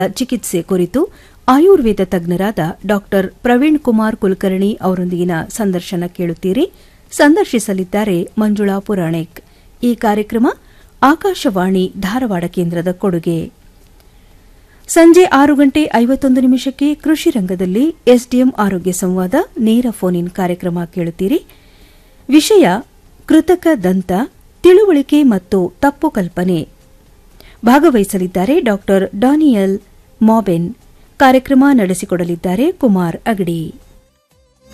ಚಿಕಿತ್ಸೆ ಕುರಿತು ಆಯುರ್ವೇದ ತಜ್ಞರಾದ ಡಾ ಪ್ರವೀಣ್ ಕುಮಾರ್ ಕುಲಕರ್ಣಿ ಅವರೊಂದಿಗಿನ ಸಂದರ್ಶನ ಕೇಳುತ್ತೀರಿ ಸಂದರ್ಶಿಸಲಿದ್ದಾರೆ ಮಂಜುಳಾ ಪುರಾಣಿಕ್ ಈ ಕಾರ್ಯಕ್ರಮ ಆಕಾಶವಾಣಿ ಧಾರವಾಡ ಕೇಂದ್ರದ ಕೊಡುಗೆ ಸಂಜೆ ಆರು ಗಂಟೆ ಐವತ್ತೊಂದು ನಿಮಿಷಕ್ಕೆ ಕೃಷಿ ರಂಗದಲ್ಲಿ ಎಸ್ಡಿಎಂ ಆರೋಗ್ಯ ಸಂವಾದ ನೇರ ಫೋನ್ ಇನ್ ಕಾರ್ಯಕ್ರಮ ಕೇಳುತ್ತೀರಿ ವಿಷಯ ಕೃತಕ ದಂತ ತಿಳುವಳಿಕೆ ಮತ್ತು ತಪ್ಪು ಕಲ್ಪನೆ ಭಾಗವಹಿಸಲಿದ್ದಾರೆ ಡಾ ಡಾನಿಯಲ್ ಮಾಬೆನ್ ಕಾರ್ಯಕ್ರಮ ನಡೆಸಿಕೊಡಲಿದ್ದಾರೆ ಕುಮಾರ್ ಅಗಡಿ